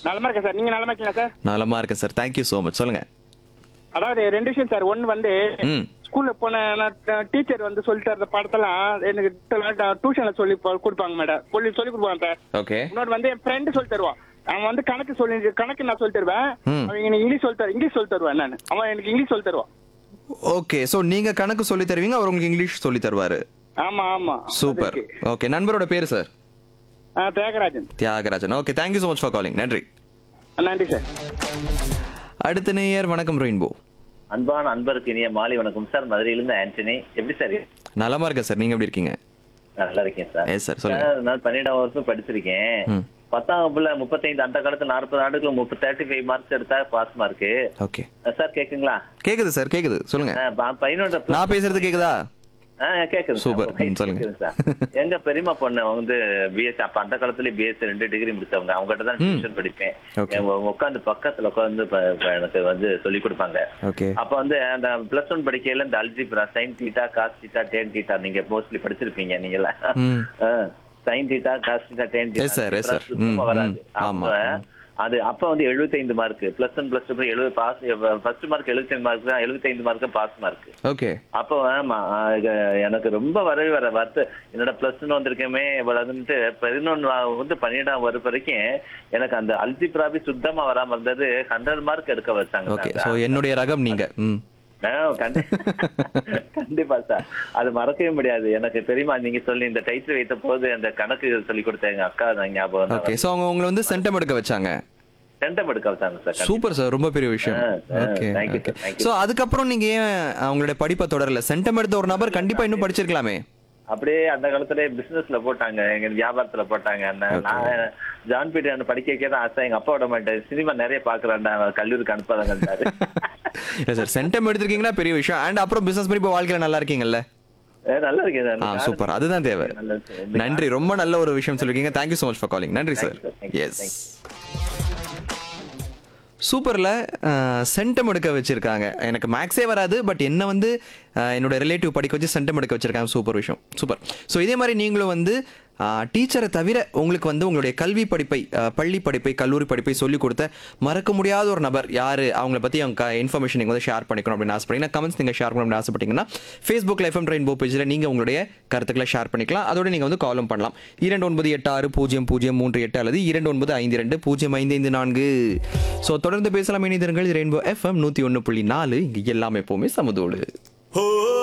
நலமா இருக்கேன் சார் நீங்க நலமா இருக்கீங்களா சார் நலமா இருக்கேன் சார் தேங்க்யூ ஸோ மச் சொல்லுங்க அதாவது ரெண்டு விஷயம் சார் ஒன்னு வந்து ம் ஸ்கூல்ல போன டீச்சர் வந்து சொல்லி தர பாடத்தெல்லாம் எனக்கு டியூஷன்ல சொல்லி ப- கொடுப்பாங்க மேடம் சொல்லி சொல்லி கொடுப்பாங்க சார் ஓகே இன்னொரு வந்து என் ஃப்ரெண்டு சொல்லி தருவான் அவன் வந்து கணக்கு சொல்லி கணக்கு நான் சொல்லி தருவேன் ம். அவன் எனக்கு இங்கிலீஷ் சொல்லி தரு இங்கிலீஷ் சொல்லி தருவேன் நான் அவன் எனக்கு இங்கிலீஷ் சொல்லி தருவான் ஓகே ஸோ நீங்க கணக்கு சொல்லி தருவீங்க அவர் உங்களுக்கு இங்கிலீஷ் சொல்லி தருவாரு ஆமா ஆமா சூப்பர் ஓகே நண்பரோட பேர் சார் ஆ, Thiyagarajan Thiyagarajan okay thank you so much for calling நன்றி நன்றி சார் அடுத்த நேயர் வணக்கம் ரெயின்போ அன்பான அன்பருக்கு இனிய மாலை வணக்கம் சார் மதுரையிலிருந்து ஆண்டனி எப்படி சார் நலமா இருக்கேன் சார் நீங்க எப்படி இருக்கீங்க நான் நல்லா இருக்கேன் சார் எஸ் சார் சொல்லுங்க சார், நான் பன்னிரெண்டாம் வருஷம் படிச்சிருக்கேன் ம். பத்தாம் வகுப்புல முப்பத்தைந்து அந்த காலத்துல நாற்பது ஆண்டுகள் முப்பது தேர்ட்டி ஃபைவ் மார்க்ஸ் எடுத்தா பாஸ் மார்க்கு ஓகே சார் கேக்குங்களா கேக்குது சார் கேக்குது சொல்லுங்க ஆ, ப- பையனோட நான் பேசுறது கேக்குதா ஆ, கேக்குது சார். சூப்பர். ம், சொல்லுங்க. கேக்குது சார். எங்க பெரியம்மா பொண்ணு வந்து பிஎஸ் அப்ப அந்த காலத்துல பிஎஸ் ரெண்டு டிகிரி முடிச்சவங்க அவங்ககிட்ட தான் டியூஷன் படிப்பேன் Okay. உட்காந்து பக்கத்துல உட்காந்து எனக்கு வந்து சொல்லி கொடுப்பாங்க ஓகே அப்ப வந்து அந்த பிளஸ் ஒன் படிக்கையில இந்த algebra sine theta cos theta tan theta நீங்க மோஸ்ட்லி படிச்சிருப்பீங்க நீங்கள ம். Sine theta cos theta tan Yes, sir. Yes, sir. ம், வராது ம். ஆமா. அப்ப அது அப்ப வந்து 75 mark plus one plus two எழுபது பாஸ் ஃபர்ஸ்ட் மார்க் 75 மார்க் தான் 75 மார்க் பாஸ் மார்க் ஓகே அப்போ ஆமா ஆஹ் இது எனக்கு ரொம்ப வரவே வர வருத்த என்னோட பிளஸ் ஒன் வந்திருக்கேமே வந்துட்டு பதினொன்னு வந்து பன்னிரெண்டாம் வரும் வரைக்கும் எனக்கு அந்த அல்ஜிப்ராபி சுத்தமா வராம இருந்தது ஹண்ட்ரட் மார்க் எடுக்க வச்சாங்க ஓகே சார். ஸோ என்னுடைய ரகம் நீங்க ம் ஆ, கண்டி- கண்டிப்பா சார் அது மறக்கவே முடியாது எனக்கு தெரியுமா நீங்க சொல்லி இந்த டைட்டில் வைத்த போது அந்த கணக்கு சொல்லி கொடுத்த எங்க அக்கா தான் ஞாபகம் ஓகே ஸோ அவங்க உங்களை வந்து சென்டம் எடுக்க வச்சாங்க சென்டம் எடுக்க வச்சாங்க சார் கண்டிப்பா. சூப்பர் சார் ரொம்ப பெரிய விஷயம் ஆ, ஆ, okay thank you, okay sir, thank you. So அதுக்கப்புறம் நீங்க ஏன் அவங்களுடைய படிப்பை தொடரல சென்டம் எடுத்த ஒரு நபர் கண்டிப்பா இன்னும் படிச்சிருக்கலாமே அப்படியே அந்த காலத்துல பிசினஸ்ல போட்டாங்க எங்க வியாபாரத்துல போட்டாங்க அந்த நான் ஜான் பீட்டர் படிக்க வைக்க தான் ஆசை எங்க அப்பா விட மாட்டேன் சினிமா நிறைய பாக்குறான்டா கல்லூரிக்கு அனுப்பாதாங்க இல்லை சார் சென்டம் எடுத்திருக்கீங்கன்னா பெரிய விஷயம் அண்ட் அப்புறம் பிசினஸ் பண்ணி இப்போ வாழ்க்கையில நல்லா இருக்கீங்கல்ல நல்லா இருக்கேன் ஆ சூப்பர் அதுதான் தேவை நல்லா இருக்கு. நன்றி ரொம்ப நல்ல ஒரு விஷயம் சொல்லிருக்கீங்க thank you so much for calling நன்றி sir Thank you, sir. Thank you, yes thank சூப்பரில் சென்டம் எடுக்க வச்சிருக்காங்க எனக்கு மேக்ஸே வராது பட் என்ன வந்து அஹ், என்னோட ரிலேட்டிவ் படிக்க வச்சு சென்டம் எடுக்க வச்சிருக்காங்க சூப்பர் விஷயம் சூப்பர் ஸோ இதே மாதிரி நீங்களும் வந்து டீச்சரை தவிர உங்களுக்கு வந்து உங்களுடைய கல்வி படிப்பை அஹ், பள்ளி படிப்பை கல்லூரி படிப்பை சொல்லிக் கொடுத்த மறக்க முடியாத ஒரு நபர் யார் அவங்கள பற்றி அவங்க இன்ஃபர்மேஷன் நீங்கள் வந்து ஷேர் பண்ணிக்கணும் அப்படின்னு ஆசைப்பட்டீங்கன்னா கமெண்ட்ஸ் நீங்கள் ஷேர் பண்ணணும் அப்படின்னு ஆசைப்பட்டீங்கன்னா ஃபேஸ்புக் லைஃப் ரெயின்போ பேஜில் நீங்கள் உங்களுடைய கருத்துக்களை ஷேர் பண்ணிக்கலாம் அதோட நீங்கள் வந்து காலும் பண்ணலாம் இரண்டு ஒன்பது எட்டு ஆறு பூஜ்ஜியம் பூஜ்ஜியம் மூன்று எட்டு அல்லது இரண்டு ஒன்பது ஐந்து ரெண்டு பூஜ்ஜியம் ஐந்து ஐந்து நான்கு ஸோ தொடர்ந்து பேசலாம் இணைந்திருங்கள் ரெயின்போ எஃப்எம் நூற்றி ஒன்று புள்ளி நாலு இங்கே எல்லாமே எப்போவுமே சமதோடு